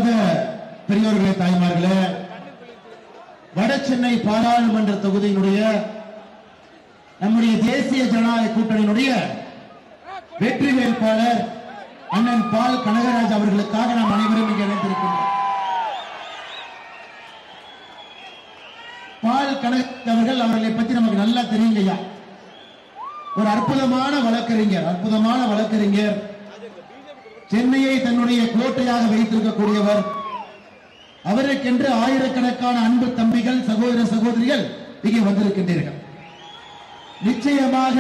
அன்பார்ந்த பெரியோர்களே தாய்மார்களே வட சென்னை பாராளுமன்ற தொகுதியினுடைய நம்முடைய தேசிய ஜனநாயக கூட்டணியினுடைய வெற்றி வேட்பாளர் அண்ணன் பால் கனகராஜ் அவர்களுக்காக நாம் அனைவரும் இங்கே இணைந்திருக்கின்றோம் பால் கனகராஜ் அவர்கள் அவர்களை பத்தி நமக்கு நல்லா தெரியுங்கய்யா ஒரு அற்புதமான வழக்கறிஞர் அற்புதமான வழக்கறிஞர் சென்னையை தன்னுடைய கோட்டையாக வைத்திருக்கக்கூடியவர் அவருக்கென்று ஆயிரக்கணக்கான அன்பு தம்பிகள் சகோதர சகோதரிகள் இங்கே வந்திருக்கின்றீர்கள் நிச்சயமாக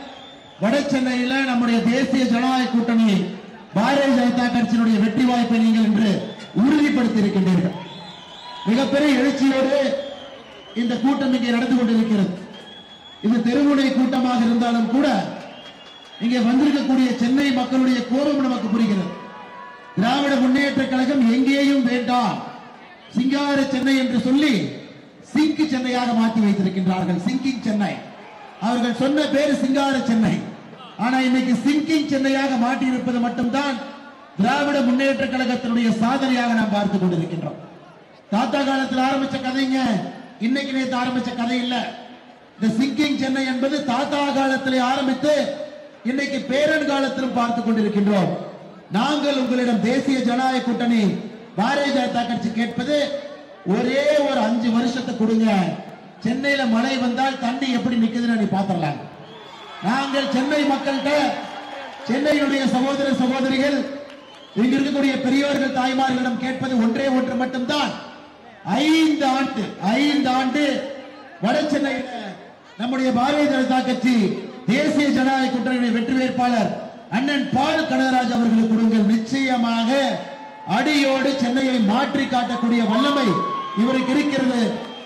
வட சென்னையில நம்முடைய தேசிய ஜனநாயக கூட்டணி பாரதிய ஜனதா கட்சியினுடைய வெற்றி வாய்ப்பை நீங்கள் இன்று உறுதிப்படுத்தி இருக்கின்றீர்கள் மிகப்பெரிய எழுச்சியோடு இந்த கூட்டம் இங்கே நடந்து கொண்டிருக்கிறது இது தெருமுனை கூட்டமாக இருந்தாலும் கூட இங்கே வந்திருக்கக்கூடிய சென்னை மக்களுடைய கோபம் நமக்கு புரிகிறது திராவிட முன்னேற்ற கழகம் எங்கேயும் வேண்டாம் சிங்கார சென்னை என்று சொல்லி சிங்க் சென்னையாக மாற்றி வைத்திருக்கின்றார்கள் சிங்கிங் சென்னை அவர்கள் சொன்ன பேரு சிங்கார சென்னை ஆனா இன்னைக்கு சிங்கிங் சென்னையாக மாற்றி இருப்பது மட்டும்தான் திராவிட முன்னேற்ற கழகத்தினுடைய சாதனையாக நாம் பார்த்து கொண்டிருக்கின்றோம் தாத்தா காலத்தில் ஆரம்பிச்ச கதைங்க இன்னைக்கு நேத்து ஆரம்பிச்ச கதை இல்ல இந்த சிங்கிங் சென்னை என்பது தாத்தா காலத்திலே ஆரம்பித்து இன்னைக்கு பேரன் காலத்திலும் பார்த்துக் கொண்டிருக்கின்றோம் நாங்கள் உங்களிடம் தேசிய ஜனநாயக கூட்டணி பாரதிய ஜனதா கட்சி கேட்பது ஒரே ஒரு அஞ்சு வருஷத்தை கொடுங்க சென்னையில மழை வந்தால் தண்ணி எப்படி நிக்குதுன்னு நீ பாத்திரலாம் நாங்கள் சென்னை மக்கள்கிட்ட சென்னையினுடைய சகோதர சகோதரிகள் இங்க இருக்கக்கூடிய பெரியவர்கள் தாய்மார்களிடம் கேட்பது ஒன்றே ஒன்று மட்டும்தான் ஐந்து ஆண்டு ஐந்து ஆண்டு வட சென்னையில நம்முடைய பாரதிய ஜனதா கட்சி தேசிய ஜனநாயக கூட்டணியுடைய வெற்றி வேட்பாளர் அண்ணன் பால் கனகராஜ் அவர்களுக்கு கொடுங்கள் நிச்சயமாக அடியோடு சென்னையை மாற்றி காட்டக்கூடிய வல்லமை இவருக்கு இருக்கிறது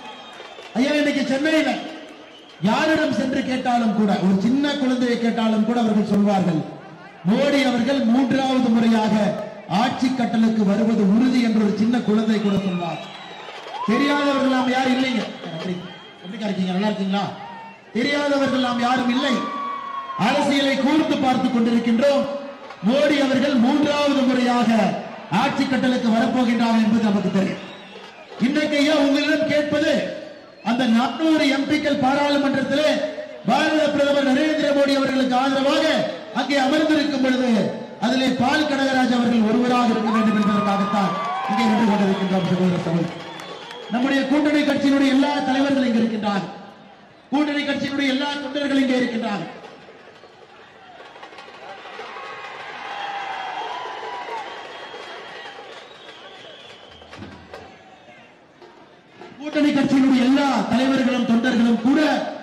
ஐயா இன்னைக்கு சென்னையில யாரிடம் சென்று கேட்டாலும் கூட ஒரு சின்ன குழந்தையை கேட்டாலும் கூட அவர்கள் சொல்வார்கள் மோடி அவர்கள் மூன்றாவது முறையாக ஆட்சி கட்டலுக்கு வருவது உறுதி என்ற ஒரு சின்ன குழந்தை கூட சொல்வார் தெரியாதவர்கள் நாம் யாரும் இல்லைங்க எப்படி எப்படிக்கா இருக்கீங்க நல்லா இருக்கீங்களா தெரியாதவர்கள் நாம் யாரும் இல்லை அரசியலை கூர்ந்து பார்த்துக் கொண்டிருக்கின்றோம் மோடி அவர்கள் மூன்றாவது முறையாக ஆட்சி கட்டலுக்கு வரப்போகின்றார் என்பது நமக்கு தெரியும் இன்றைக்கு ஐயா உங்களிடம் கேட்பது அந்த நானூறு எம்பிக்கள் பாராளுமன்றத்திலே பாரத பிரதமர் நரேந்திர மோடி அவர்களுக்கு ஆதரவாக அங்கே அமர்ந்திருக்கும் பொழுது அதிலே பால் கனகராஜ் அவர்கள் ஒருவராக இருக்க வேண்டும் என்பதற்காகத்தான் இங்கே நின்று கொண்டிருக்கின்றோம் சகோதர சகோதரி நம்முடைய கூட்டணி கட்சியினுடைய எல்லா தலைவர்கள் இங்கே இருக்கின்றார்கள் கூட்டணி கட்சியினுடைய எல்லா தொண்டர்கள் இங்கே இருக்கின்றார்கள் கூட்டணி கட்சியினுடைய எல்லா தலைவர்களும் தொண்டர்களும் கூட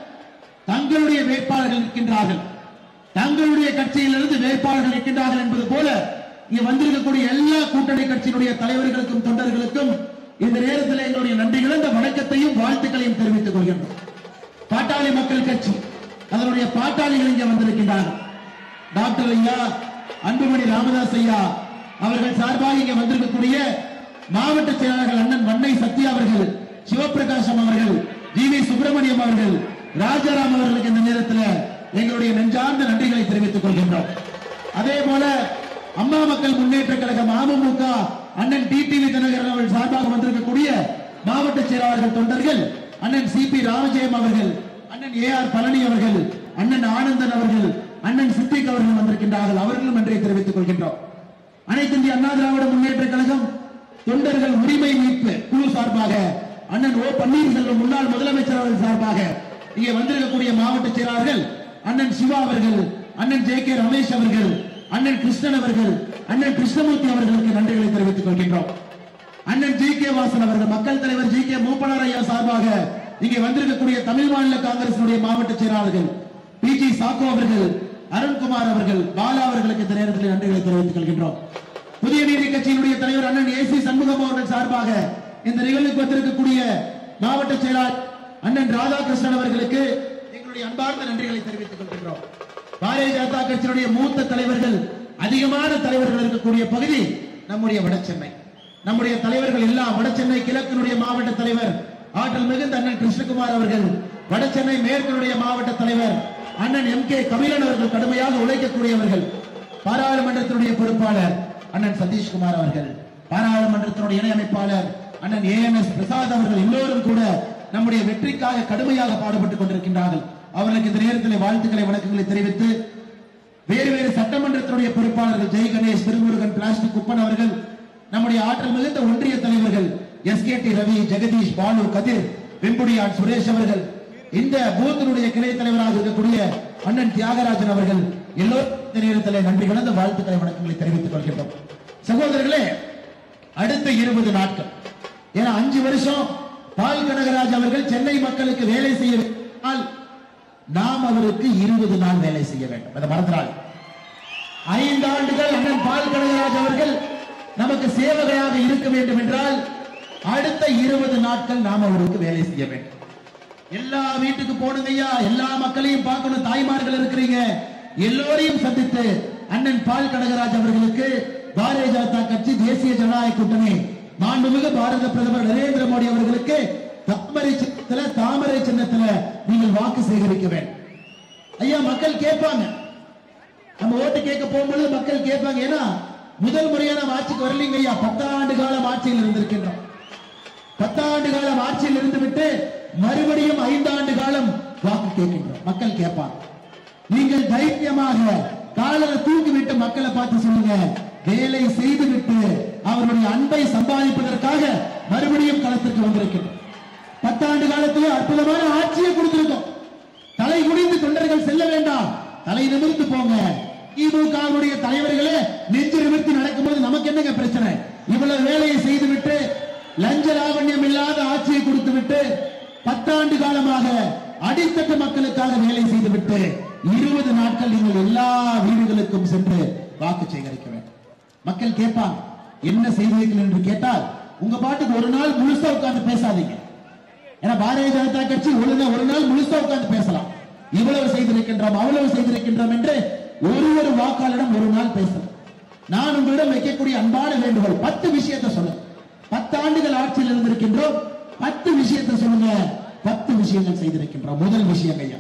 தங்களுடைய வேட்பாளர்கள் இருக்கின்றார்கள் தங்களுடைய கட்சியிலிருந்து வேட்பாளர்கள் இருக்கின்றார்கள் என்பது போல இங்க வந்திருக்கக்கூடிய எல்லா கூட்டணி கட்சியினுடைய தலைவர்களுக்கும் தொண்டர்களுக்கும் இந்த நேரத்தில் எங்களுடைய நன்றிகள் இந்த வணக்கத்தையும் வாழ்த்துக்களையும் தெரிவித்துக் கொள்கின்றோம் பாட்டாளி மக்கள் கட்சி அதனுடைய பாட்டாளிகள் இங்கே வந்திருக்கின்றார்கள் டாக்டர் ஐயா அன்புமணி ராமதாஸ் ஐயா அவர்கள் சார்பாக இங்கே வந்திருக்கக்கூடிய மாவட்ட செயலாளர்கள் அண்ணன் வண்ணை சத்யா அவர்கள் சிவபிரகாசம் அவர்கள் ஜி வி சுப்பிரமணியம் அவர்கள் ராஜாராம் அவர்களுக்கு இந்த நேரத்தில் எங்களுடைய நெஞ்சார்ந்த நன்றிகளை தெரிவித்துக் கொள்கின்றோம் அதே போல அம்மா மக்கள் முன்னேற்ற கழகம் அமமுக அண்ணன் டிடிவி தினகரன் அவர்கள் சார்பாக வந்திருக்கக்கூடிய மாவட்ட செயலாளர்கள் தொண்டர்கள் அண்ணன் சி பி ராமஜெயம் அவர்கள் அண்ணன் ஏ ஆர் பழனி அவர்கள் அண்ணன் ஆனந்தன் அவர்கள் அண்ணன் சித்திக் அவர்கள் வந்திருக்கின்றார்கள் அவர்களும் நன்றியை தெரிவித்துக் கொள்கின்றோம் அனைத்து இந்திய அண்ணா திராவிட முன்னேற்ற கழகம் தொண்டர்கள் உரிமை மீட்பு குழு சார்பாக அண்ணன் ஓ பன்னீர்செல்வம் முன்னாள் முதலமைச்சர் அவர்கள் சார்பாக இங்கே வந்திருக்கக்கூடிய மாவட்ட செயலாளர்கள் அண்ணன் சிவா அவர்கள் அண்ணன் ஜே கே ரமேஷ் அவர்கள் அண்ணன் கிருஷ்ணன் அவர்கள் அண்ணன் கிருஷ்ணமூர்த்தி அவர்களுக்கு நன்றிகளை தெரிவித்துக் கொள்கின்றோம் அண்ணன் ஜி கே வாசன் அவர்கள் மக்கள் தலைவர் ஜி கே மூப்பனார் ஐயா சார்பாக இங்கே வந்திருக்கக்கூடிய தமிழ் மாநில காங்கிரசினுடைய மாவட்ட செயலாளர்கள் பி ஜி சாக்கோ அவர்கள் அருண்குமார் அவர்கள் பாலா அவர்களுக்கு இந்த நேரத்தில் நன்றிகளை தெரிவித்துக் கொள்கின்றோம் புதிய நீதி கட்சியினுடைய தலைவர் அண்ணன் ஏ சி சண்முகம் அவர்கள் சார்பாக இந்த நிகழ்வுக்கு வந்திருக்கக்கூடிய மாவட்ட செயலாளர் அண்ணன் ராதாகிருஷ்ணன் அவர்களுக்கு எங்களுடைய அன்பார்ந்த நன்றிகளை தெரிவித்துக் கொள்கின்றோம் பாரதிய ஜனதா கட்சியினுடைய மூத்த தலைவர்கள் அதிகமான தலைவர்கள் இருக்கக்கூடிய பகுதி நம்முடைய வடசென்னை நம்முடைய தலைவர்கள் எல்லாம் வடசென்னை கிழக்கினுடைய மாவட்ட தலைவர் ஆற்றல் மிகுந்த அண்ணன் கிருஷ்ணகுமார் அவர்கள் வடசென்னை மேற்கினுடைய மாவட்ட தலைவர் அண்ணன் எம் கே கபிலன் அவர்கள் கடுமையாக உழைக்கக்கூடியவர்கள் பாராளுமன்றத்தினுடைய பொறுப்பாளர் அண்ணன் சதீஷ்குமார் அவர்கள் பாராளுமன்றத்தினுடைய இணையமைப்பாளர் அண்ணன் ஏஎம்எஸ் பிரசாத் அவர்கள் எல்லோரும் கூட நம்முடைய வெற்றிக்காக கடுமையாக பாடுபட்டுக் கொண்டிருக்கின்றார்கள் அவர்களுக்கு இந்த நேரத்தில் வாழ்த்துக்களை வணக்கங்களை தெரிவித்து வேறு வேறு சட்டமன்றத்தினுடைய பொறுப்பாளர்கள் ஜெய் கணேஷ் திருமுருகன் பிளாஸ்டிக் குப்பன் அவர்கள் நம்முடைய ஆற்றல் மிகுந்த ஒன்றிய தலைவர்கள் S K T Ravi Jagadish Balu Kathir Vembudiyan Suresh அவர்கள் இந்த பூத்தினுடைய கிளை தலைவராக இருக்கக்கூடிய அண்ணன் தியாகராஜன் அவர்கள் எல்லோரும் இந்த நேரத்தில் நன்றி கலந்த வாழ்த்துக்களை வணக்கங்களை தெரிவித்துக் கொள்கின்றோம் சகோதரர்களே அடுத்த இருபது நாட்கள் ஏன்னா அஞ்சு வருஷம் பால் கனகராஜ் அவர்கள் சென்னை மக்களுக்கு வேலை செய்ய வேண்டுமானால் நாம் அவருக்கு இருபது நாள் வேலை செய்ய வேண்டும் அதை மறந்துடாது ஐந்து ஆண்டுகள் அண்ணன் பால் கனகராஜ் அவர்கள் நமக்கு சேவகையாக இருக்க வேண்டும் என்றால் அடுத்த இருபது நாட்கள் நாம் அவருக்கு வேலை செய்ய வேண்டும் எல்லா வீட்டுக்கு போகணுங்க ஐயா எல்லா மக்களையும் பார்க்கணும் தாய்மார்கள் இருக்கிறீங்க எல்லோரையும் சந்தித்து அண்ணன் பால் கனகராஜ் அவர்களுக்கு பாரதிய ஜனதா கட்சி தேசிய ஜனநாயக கூட்டணி மாண்புமிகு பாரத பிரதமர் நரேந்திர மோடி அவர்களுக்கு தாமரை சின்னத்துல தாமரை சின்னத்துல நீங்கள் வாக்கு சேகரிக்க வேண்டும் ஐயா மக்கள் கேட்பாங்க நம்ம ஓட்டு கேட்க போகும்போது மக்கள் கேட்பாங்க ஏன்னா முதல் முறையா நம்ம ஆட்சிக்கு வரலீங்க ஐயா பத்தாண்டு காலம் ஆட்சியில் இருந்திருக்கின்றோம் பத்தாண்டு காலம் ஆட்சியில் இருந்து விட்டு மறுபடியும் ஐந்தாண்டு காலம் வாக்கு கேட்கின்றோம் மக்கள் கேட்பாங்க நீங்கள் தைரியமாக காலரை தூக்கிவிட்டு மக்களை பார்த்து சொல்லுங்க வேலை செய்துவிட்டு அவருடைய அன்பை சம்பாதிப்பதற்காக மறுபடியும் களத்திற்கு வந்திருக்கின்றோம் பத்தாண்டு காலத்திலே அற்புதமான ஆட்சியை கொடுத்திருக்கோம் தலை குனிந்து தொண்டர்கள் செல்ல வேண்டாம் தலை நிமிர்ந்து போங்க திமுகவுடைய தலைவர்களே நெஞ்சு நிமிர்த்தி நடக்கும்போது நமக்கு என்னங்க பிரச்சனை இவ்வளவு வேலையை செய்துவிட்டு லஞ்ச லாவண்யம் இல்லாத ஆட்சியை கொடுத்து விட்டு பத்தாண்டு காலமாக அடித்தட்டு மக்களுக்காக வேலை செய்துவிட்டு இருபது நாட்கள் நீங்கள் எல்லா வீடுகளுக்கும் சென்று வாக்கு சேகரிக்க வேண்டும் மக்கள் கேட்பாங்க என்ன செய்தீர்கள் என்று கேட்டால் உங்க பாட்டுக்கு ஒரு நாள் முழுசா உட்கார்ந்து பேசாதீங்க ஏன்னா பாரதிய ஜனதா கட்சி ஒழுங்கா ஒரு நாள் முழுசா உட்கார்ந்து பேசலாம் இவ்வளவு செய்திருக்கின்றோம் அவ்வளவு செய்திருக்கின்றோம் என்று ஒரு ஒரு வாக்காளரிடம் ஒரு நாள் பேசலாம் நான் உங்களிடம் வைக்கக்கூடிய அன்பான வேண்டுகோள் பத்து விஷயத்தை சொல்லுங்க பத்து ஆண்டுகள் ஆட்சியில் இருந்திருக்கின்றோம் பத்து விஷயத்தை சொல்லுங்க பத்து விஷயங்கள் செய்திருக்கின்றோம் முதல் விஷயம் ஐயா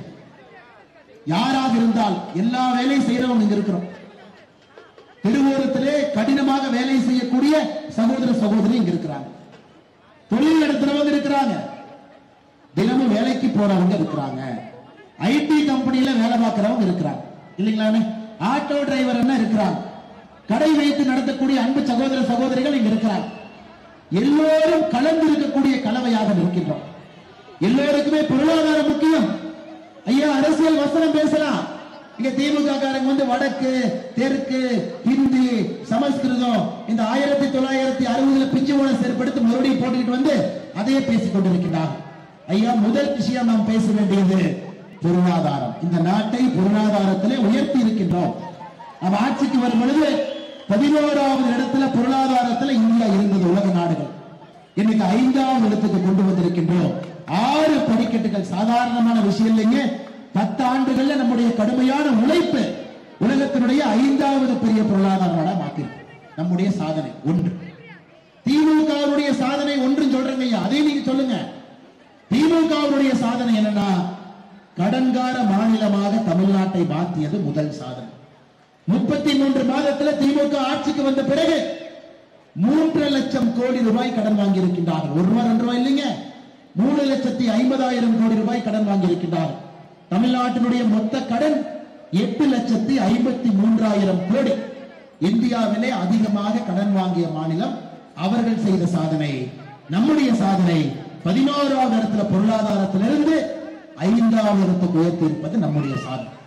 யாராக இருந்தால் எல்லா வேலையும் செய்யறவங்க இங்க இருக்கிறோம் திருவோரத்திலே கடினமாக வேலை செய்யக்கூடிய சகோதர சகோதரி இங்க இருக்கிறாங்க தொழில் நடத்துறவங்க இருக்கிறாங்க தினமும் வேலைக்கு போறவங்க இருக்கிறாங்க ஐடி கம்பெனில வேலை பார்க்கறவங்க இருக்கிறாங்க இல்லைங்களானே ஆட்டோ டிரைவர் என்ன இருக்கிறாங்க கடை வைத்து நடத்தக்கூடிய அன்பு சகோதர சகோதரிகள் இங்க இருக்கிறாங்க எல்லோரும் கலந்து இருக்கக்கூடிய கலவையாக இருக்கின்றோம் எல்லோருக்குமே பொருளாதாரம் முக்கியம் ஐயா அரசியல் வசனம் பேசலாம் இங்க திமுக காரங்க வந்து வடக்கு தெற்கு ஹிந்தி சமஸ்கிருதம் இந்த ஆயிரத்தி தொள்ளாயிரத்தி அறுபதுல பிஞ்சு போன செயற்படுத்தி மறுபடியும் போட்டுக்கிட்டு வந்து அதையே பேசிக் கொண்டிருக்கிறார் ஐயா முதல் விஷயம் நாம் பேச வேண்டியது பொருளாதாரம் இந்த நாட்டை பொருளாதாரத்திலே உயர்த்தி இருக்கின்றோம் நாம் ஆட்சிக்கு வரும் பொழுது பதினோராவது இடத்துல பொருளாதாரத்துல இந்தியா இருந்தது உலக நாடுகள் இன்னைக்கு ஐந்தாவது இடத்துக்கு கொண்டு வந்திருக்கின்றோம் ஆறு படிக்கட்டுகள் சாதாரணமான விஷயம் இல்லைங்க பத்து ஆண்டுகள்ல நம்முடைய கடுமையான உழைப்பு உலகத்தினுடைய ஐந்தாவது பெரிய பொருளாதார நாடா மாத்திருக்கு நம்முடைய சாதனை ஒன்று திமுகவுடைய சாதனை ஒன்று சொல்றேங்க ஐயா அதையும் நீங்க சொல்லுங்க திமுகவுடைய சாதனை என்னன்னா கடன்கார மாநிலமாக தமிழ்நாட்டை மாற்றியது முதல் சாதனை முப்பத்தி மூன்று மாதத்துல திமுக ஆட்சிக்கு வந்த பிறகு மூன்று லட்சம் கோடி ரூபாய் கடன் வாங்கி இருக்கின்றார்கள் ஒரு ரூபாய் ரெண்டு ரூபாய் இல்லைங்க மூணு லட்சத்தி ஐம்பதாயிரம் கோடி ரூபாய் கடன் வாங்கி இருக்கின்றார்கள் தமிழ்நாட்டினுடைய மொத்த கடன் எட்டு லட்சத்தி ஐம்பத்தி மூன்றாயிரம் கோடி இந்தியாவிலே அதிகமாக கடன் வாங்கிய மாநிலம் அவர்கள் செய்த சாதனை நம்முடைய சாதனை பதினோராவது இடத்துல பொருளாதாரத்திலிருந்து ஐந்தாவது இடத்துக்கு உயர்த்தி இருப்பது நம்முடைய சாதனை